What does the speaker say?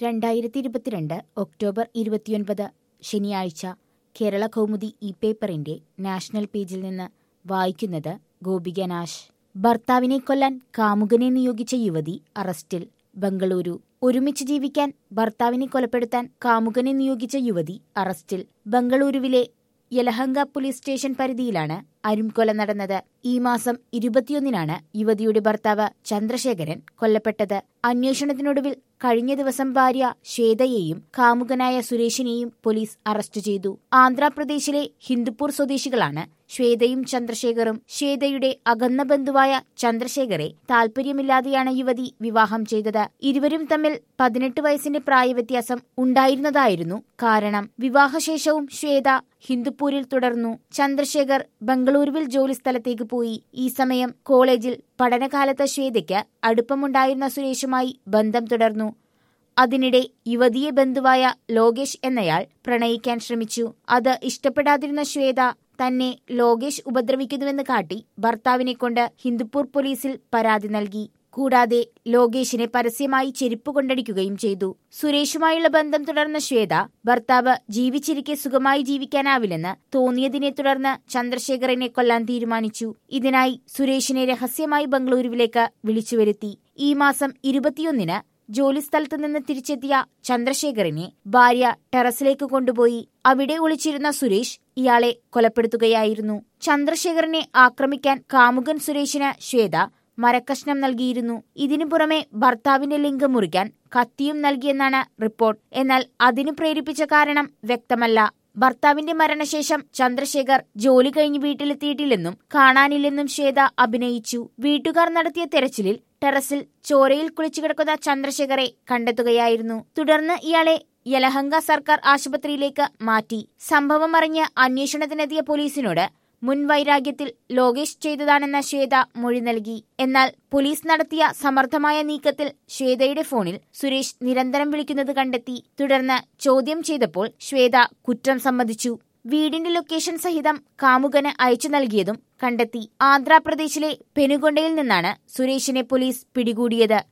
രണ്ടായിരത്തി ഇരുപത്തിരണ്ട് ഒക്ടോബർ ഇരുപത്തിയൊൻപത് ശനിയാഴ്ച കേരള കൗമുദി ഈ പേപ്പറിന്റെ നാഷണൽ പേജിൽ നിന്ന് വായിക്കുന്നത് ഗോപിക നാശ് ഭർത്താവിനെ കൊല്ലാൻ കാമുകനെ നിയോഗിച്ച യുവതി അറസ്റ്റിൽ ബംഗളൂരു ഒരുമിച്ച് ജീവിക്കാൻ ഭർത്താവിനെ കൊലപ്പെടുത്താൻ കാമുകനെ നിയോഗിച്ച യുവതി അറസ്റ്റിൽ ബംഗളൂരുവിലെ യലഹങ്ക പോലീസ് സ്റ്റേഷൻ പരിധിയിലാണ് അരുംകൊല നടന്നത് ഈ മാസം ഇരുപത്തിയൊന്നിനാണ് യുവതിയുടെ ഭർത്താവ് ചന്ദ്രശേഖരൻ കൊല്ലപ്പെട്ടത് അന്വേഷണത്തിനൊടുവിൽ കഴിഞ്ഞ ദിവസം ഭാര്യ ശ്വേതയെയും കാമുകനായ സുരേഷിനെയും പോലീസ് അറസ്റ്റ് ചെയ്തു ആന്ധ്രാപ്രദേശിലെ ഹിന്ദുപ്പൂർ സ്വദേശികളാണ് ശ്വേതയും ചന്ദ്രശേഖറും ശ്വേതയുടെ അകന്ന ബന്ധുവായ ചന്ദ്രശേഖറെ താൽപര്യമില്ലാതെയാണ് യുവതി വിവാഹം ചെയ്തത് ഇരുവരും തമ്മിൽ പതിനെട്ട് വയസ്സിന്റെ പ്രായവ്യത്യാസം ഉണ്ടായിരുന്നതായിരുന്നു കാരണം വിവാഹശേഷവും ശ്വേത ഹിന്ദുപ്പൂരിൽ തുടർന്നു ചന്ദ്രശേഖർ ബംഗളൂരുവിൽ ജോലിസ്ഥലത്തേക്ക് പോയി ഈ സമയം കോളേജിൽ പഠനകാലത്ത് ശ്വേതയ്ക്ക് അടുപ്പമുണ്ടായിരുന്ന സുരേഷുമായി ബന്ധം തുടർന്നു അതിനിടെ യുവതിയെ ബന്ധുവായ ലോകേഷ് എന്നയാൾ പ്രണയിക്കാൻ ശ്രമിച്ചു അത് ഇഷ്ടപ്പെടാതിരുന്ന ശ്വേത തന്നെ ലോകേഷ് ഉപദ്രവിക്കുന്നുവെന്ന് കാട്ടി ഭർത്താവിനെ കൊണ്ട് ഹിന്ദുപ്പൂർ പോലീസിൽ പരാതി നൽകി കൂടാതെ ലോകേഷിനെ പരസ്യമായി ചെരുപ്പ് കൊണ്ടടിക്കുകയും ചെയ്തു സുരേഷുമായുള്ള ബന്ധം തുടർന്ന ശ്വേത ഭർത്താവ് ജീവിച്ചിരിക്കെ സുഖമായി ജീവിക്കാനാവില്ലെന്ന് തോന്നിയതിനെ തുടർന്ന് ചന്ദ്രശേഖരനെ കൊല്ലാൻ തീരുമാനിച്ചു ഇതിനായി സുരേഷിനെ രഹസ്യമായി ബംഗളൂരുവിലേക്ക് വിളിച്ചുവരുത്തി ഈ മാസം ഇരുപത്തിയൊന്നിന് ജോലിസ്ഥലത്ത് നിന്ന് തിരിച്ചെത്തിയ ചന്ദ്രശേഖരനെ ഭാര്യ ടെറസിലേക്ക് കൊണ്ടുപോയി അവിടെ ഒളിച്ചിരുന്ന സുരേഷ് ഇയാളെ കൊലപ്പെടുത്തുകയായിരുന്നു ചന്ദ്രശേഖരനെ ആക്രമിക്കാൻ കാമുകൻ സുരേഷിന് ശ്വേത മരക്കഷ്ണം നൽകിയിരുന്നു ഇതിനു പുറമെ ഭർത്താവിന്റെ ലിംഗം മുറിക്കാൻ കത്തിയും നൽകിയെന്നാണ് റിപ്പോർട്ട് എന്നാൽ അതിനു പ്രേരിപ്പിച്ച കാരണം വ്യക്തമല്ല ഭർത്താവിന്റെ മരണശേഷം ചന്ദ്രശേഖർ ജോലി കഴിഞ്ഞ് വീട്ടിലെത്തിയിട്ടില്ലെന്നും കാണാനില്ലെന്നും ശ്വേത അഭിനയിച്ചു വീട്ടുകാർ നടത്തിയ തെരച്ചിലിൽ ടെറസിൽ ചോരയിൽ കുളിച്ചു കിടക്കുന്ന ചന്ദ്രശേഖറെ കണ്ടെത്തുകയായിരുന്നു തുടർന്ന് ഇയാളെ യലഹങ്ക സർക്കാർ ആശുപത്രിയിലേക്ക് മാറ്റി സംഭവം അറിഞ്ഞ് അന്വേഷണത്തിനെത്തിയ പോലീസിനോട് മുൻവൈരാഗ്യത്തിൽ ലോകേഷ് ചെയ്തതാണെന്ന ശ്വേത മൊഴി നൽകി എന്നാൽ പോലീസ് നടത്തിയ സമർത്ഥമായ നീക്കത്തിൽ ശ്വേതയുടെ ഫോണിൽ സുരേഷ് നിരന്തരം വിളിക്കുന്നത് കണ്ടെത്തി തുടർന്ന് ചോദ്യം ചെയ്തപ്പോൾ ശ്വേത കുറ്റം സമ്മതിച്ചു വീടിന്റെ ലൊക്കേഷൻ സഹിതം കാമുകന് അയച്ചു നൽകിയതും കണ്ടെത്തി ആന്ധ്രാപ്രദേശിലെ പെനുകൊണ്ടയിൽ നിന്നാണ് സുരേഷിനെ പോലീസ് പിടികൂടിയത്